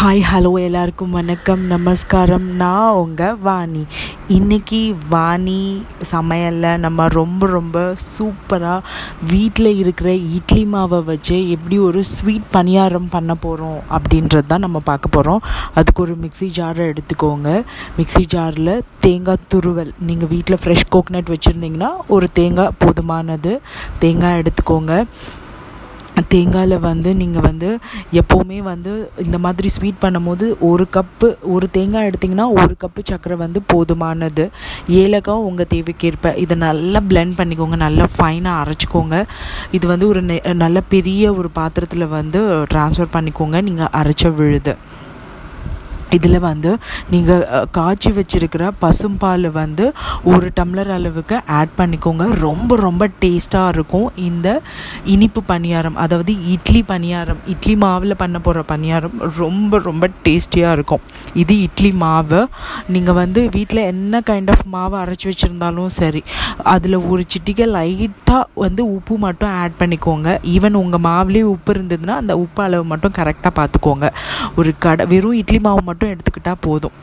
hi hello எல்லாருக்கும் வணக்கம் நமஸ்காரம் நான் உங்கள் வாணி இன்னைக்கு வாணி சமையலில் நம்ம ரொம்ப ரொம்ப சூப்பராக வீட்டில் இருக்கிற இட்லி மாவை வச்சு எப்படி ஒரு ஸ்வீட் பணியாரம் பண்ண போகிறோம் அப்படின்றது தான் நம்ம பார்க்க போகிறோம் அதுக்கு ஒரு மிக்ஸி ஜாரை எடுத்துக்கோங்க மிக்ஸி ஜாரில் தேங்காய் துருவல் நீங்கள் வீட்டில் ஃப்ரெஷ் கோகனட் வச்சுருந்தீங்கன்னா ஒரு தேங்காய் போதுமானது தேங்காய் எடுத்துக்கோங்க தேங்காயில் வந்து நீங்கள் வந்து எப்போவுமே வந்து இந்த மாதிரி ஸ்வீட் பண்ணும்போது ஒரு கப்பு ஒரு தேங்காய் எடுத்திங்கன்னா ஒரு கப்பு சர்க்கரை வந்து போதுமானது ஏலக்காய் உங்கள் தேவைக்கேற்ப இதை நல்லா பிளெண்ட் பண்ணிக்கோங்க நல்லா ஃபைனாக அரைச்சிக்கோங்க இது வந்து ஒரு நெ நல்ல பெரிய ஒரு பாத்திரத்தில் வந்து ட்ரான்ஸ்ஃபர் பண்ணிக்கோங்க நீங்கள் அரைச்ச விழுது இதில் வந்து நீங்கள் காய்ச்சி வச்சுருக்கிற பசும்பால் வந்து ஒரு டம்ளர் அளவுக்கு ஆட் பண்ணிக்கோங்க ரொம்ப ரொம்ப டேஸ்ட்டாக இருக்கும் இந்த இனிப்பு பணியாரம் அதாவது இட்லி பணியாரம் இட்லி மாவில் பண்ண போகிற பணியாரம் ரொம்ப ரொம்ப டேஸ்டியாக இருக்கும் இது இட்லி மாவு நீங்கள் வந்து வீட்டில் என்ன கைண்ட் ஆஃப் மாவு அரைச்சி வச்சுருந்தாலும் சரி அதில் ஒரு சிட்டிக்கை லைட்டாக வந்து உப்பு மட்டும் ஆட் பண்ணிக்கோங்க ஈவன் உங்கள் மாவுலேயே உப்பு இருந்ததுன்னா அந்த உப்பு அளவு மட்டும் கரெக்டாக பார்த்துக்கோங்க ஒரு கடை வெறும் இட்லி மாவு மட்டும் மட்டும் எடுத்துக்கிட்டால் போதும்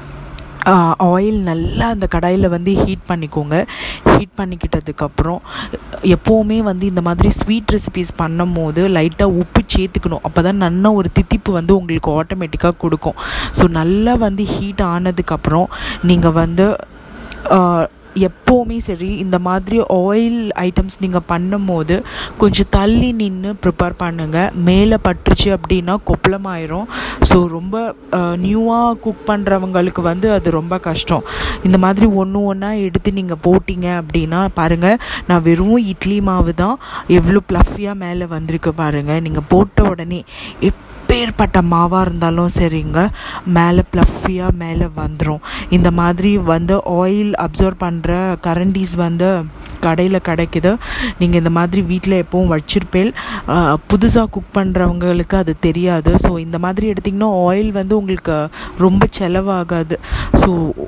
ஆயில் நல்லா அந்த கடாயில் வந்து ஹீட் பண்ணிக்கோங்க ஹீட் பண்ணிக்கிட்டதுக்கப்புறம் எப்போவுமே வந்து இந்த மாதிரி ஸ்வீட் ரெசிபீஸ் பண்ணும் போது லைட்டாக உப்பு சேர்த்துக்கணும் அப்போ தான் நல்ல ஒரு தித்திப்பு வந்து உங்களுக்கு ஆட்டோமேட்டிக்காக கொடுக்கும் ஸோ நல்லா வந்து ஹீட் ஆனதுக்கப்புறம் நீங்கள் வந்து எப்போவுமே சரி இந்த மாதிரி ஆயில் ஐட்டம்ஸ் நீங்கள் பண்ணும் போது கொஞ்சம் தள்ளி நின்று ப்ரிப்பேர் பண்ணுங்கள் மேலே பட்டுருச்சு அப்படின்னா கொப்பளமாயிரும் ஸோ ரொம்ப நியூவாக குக் பண்ணுறவங்களுக்கு வந்து அது ரொம்ப கஷ்டம் இந்த மாதிரி ஒன்று ஒன்றா எடுத்து நீங்கள் போட்டிங்க அப்படின்னா பாருங்கள் நான் வெறும் இட்லி மாவு தான் எவ்வளோ ப்ளஃபியாக மேலே வந்திருக்கு பாருங்கள் நீங்கள் போட்ட உடனே எப் எப்பேற்பட்ட மாவாக இருந்தாலும் சரிங்க மேலே ப்ளஃபியாக மேலே வந்துடும் இந்த மாதிரி வந்து ஆயில் அப்சர்வ் பண்ணுற கரண்டிஸ் வந்து கடையில் கிடைக்குது நீங்கள் இந்த மாதிரி வீட்டில் எப்போவும் வச்சிருப்பேல் புதுசாக குக் பண்ணுறவங்களுக்கு அது தெரியாது ஸோ இந்த மாதிரி எடுத்திங்கன்னா ஆயில் வந்து உங்களுக்கு ரொம்ப செலவாகாது ஸோ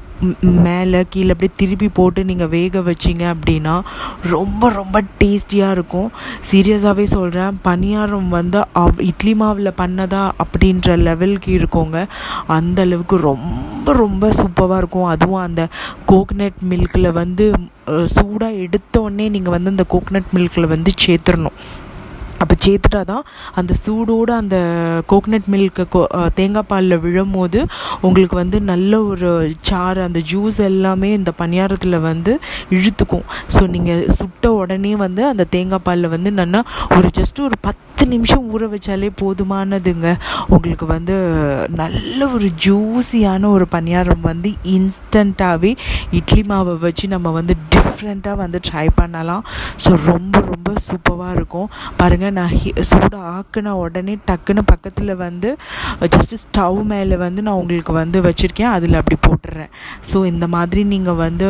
மேலே கீழே அப்படியே திருப்பி போட்டு நீங்கள் வேக வச்சிங்க அப்படின்னா ரொம்ப ரொம்ப டேஸ்டியாக இருக்கும் சீரியஸாகவே சொல்கிறேன் பணியாரம் வந்து அவ் இட்லி மாவில் பண்ணதா அப்படின்ற லெவலுக்கு இருக்கோங்க அந்த அளவுக்கு ரொம்ப ரொம்ப சூப்பராக இருக்கும் அதுவும் அந்த கோகனட் மில்கில் வந்து சூடாக எடுத்தோடனே நீங்கள் வந்து அந்த கோகனட் மில்கில் வந்து சேர்த்துடணும் அப்போ சேர்த்துட்டா தான் அந்த சூடோடு அந்த கோகனட் மில்க்கு கோ தேங்காய் பாலில் விழும்போது உங்களுக்கு வந்து நல்ல ஒரு சாறு அந்த ஜூஸ் எல்லாமே இந்த பணியாரத்தில் வந்து இழுத்துக்கும் ஸோ நீங்கள் சுட்ட உடனே வந்து அந்த தேங்காய் பாலில் வந்து நல்லா ஒரு ஜஸ்ட் ஒரு பத்து நிமிஷம் ஊற வச்சாலே போதுமானதுங்க உங்களுக்கு வந்து நல்ல ஒரு ஜூஸியான ஒரு பணியாரம் வந்து இன்ஸ்டண்ட்டாகவே இட்லி மாவை வச்சு நம்ம வந்து டிஃப்ரெண்ட்டாக வந்து ட்ரை பண்ணலாம் ஸோ ரொம்ப ரொம்ப சூப்பராக இருக்கும் பாருங்கள் நான் சூடு ஆக்குன உடனே டக்குன்னு பக்கத்தில் வந்து ஜஸ்ட்டு ஸ்டவ் மேலே வந்து நான் உங்களுக்கு வந்து வச்சுருக்கேன் அதில் அப்படி போட்டுடுறேன் ஸோ இந்த மாதிரி நீங்கள் வந்து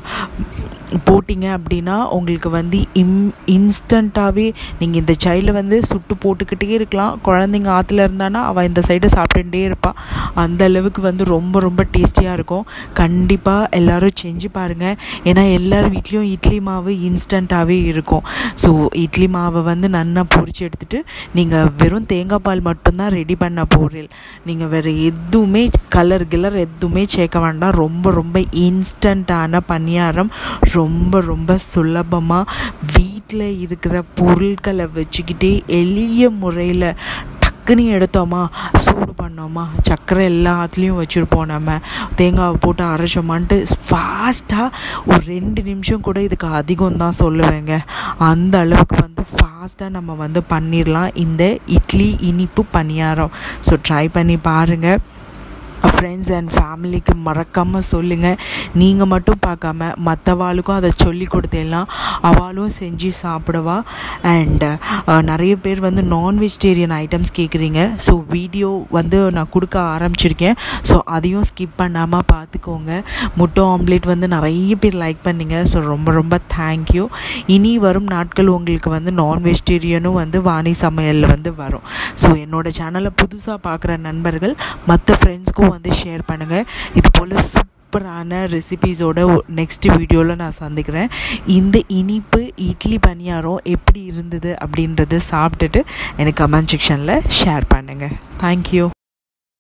போட்டிங்க அப்படின்னா உங்களுக்கு வந்து இம் இன்ஸ்டண்ட்டாகவே நீங்கள் இந்த சைல்டு வந்து சுட்டு போட்டுக்கிட்டே இருக்கலாம் குழந்தைங்க ஆற்றுல இருந்தானா அவள் இந்த சைடு சாப்பிட்டுட்டே இருப்பாள் அந்த அளவுக்கு வந்து ரொம்ப ரொம்ப டேஸ்டியாக இருக்கும் கண்டிப்பாக எல்லோரும் செஞ்சு பாருங்கள் ஏன்னா எல்லார் வீட்லேயும் இட்லி மாவு இன்ஸ்டண்ட்டாகவே இருக்கும் ஸோ இட்லி மாவை வந்து நல்லா பொரிச்சு எடுத்துகிட்டு நீங்கள் வெறும் தேங்காய் பால் மட்டும்தான் ரெடி பண்ண போகிறீள் நீங்கள் வேறு எதுவுமே கலர் கிலர் எதுவுமே சேர்க்க வேண்டாம் ரொம்ப ரொம்ப இன்ஸ்டண்ட்டான பணியாரம் ரொம்ப ரொம்ப சுலபமாக வீட்டில் இருக்கிற பொருட்களை வச்சுக்கிட்டே எளிய முறையில் டக்குன்னு எடுத்தோமா சூடு பண்ணோமா சர்க்கரை எல்லாத்துலேயும் வச்சுருப்போம் நம்ம தேங்காவை போட்டு அரைச்சோமான்ட்டு ஃபாஸ்ட்டாக ஒரு ரெண்டு நிமிஷம் கூட இதுக்கு அதிகம் தான் சொல்லுவேங்க அந்த அளவுக்கு வந்து ஃபாஸ்ட்டாக நம்ம வந்து பண்ணிடலாம் இந்த இட்லி இனிப்பு பணியாரம் ஸோ ட்ரை பண்ணி பாருங்கள் ஃப்ரெண்ட்ஸ் அண்ட் ஃபேமிலிக்கு மறக்காமல் சொல்லுங்கள் நீங்கள் மட்டும் பார்க்காம மற்றவாளுக்கும் அதை சொல்லி கொடுத்தேலாம் அவளும் செஞ்சு சாப்பிடுவா அண்ட் நிறைய பேர் வந்து நான் வெஜிடேரியன் ஐட்டம்ஸ் கேட்குறீங்க ஸோ வீடியோ வந்து நான் கொடுக்க ஆரம்பிச்சிருக்கேன் ஸோ அதையும் ஸ்கிப் பண்ணாமல் பார்த்துக்கோங்க முட்டை ஆம்லேட் வந்து நிறைய பேர் லைக் பண்ணிங்க ஸோ ரொம்ப ரொம்ப தேங்க்யூ இனி வரும் நாட்கள் உங்களுக்கு வந்து நான் வெஜிடேரியனும் வந்து வாணி சமையலில் வந்து வரும் ஸோ என்னோடய சேனலை புதுசாக பார்க்குற நண்பர்கள் மற்ற ஃப்ரெண்ட்ஸ்க்கும் வந்து ஷேர் பண்ணுங்கள் இது போல் சூப்பரான ரெசிபீஸோட நெக்ஸ்ட் வீடியோவில் நான் சந்திக்கிறேன் இந்த இனிப்பு இட்லி பணியாரம் எப்படி இருந்தது அப்படின்றத சாப்பிட்டுட்டு எனக்கு கமெண்ட் செக்ஷனில் ஷேர் பண்ணுங்கள் தேங்க்யூ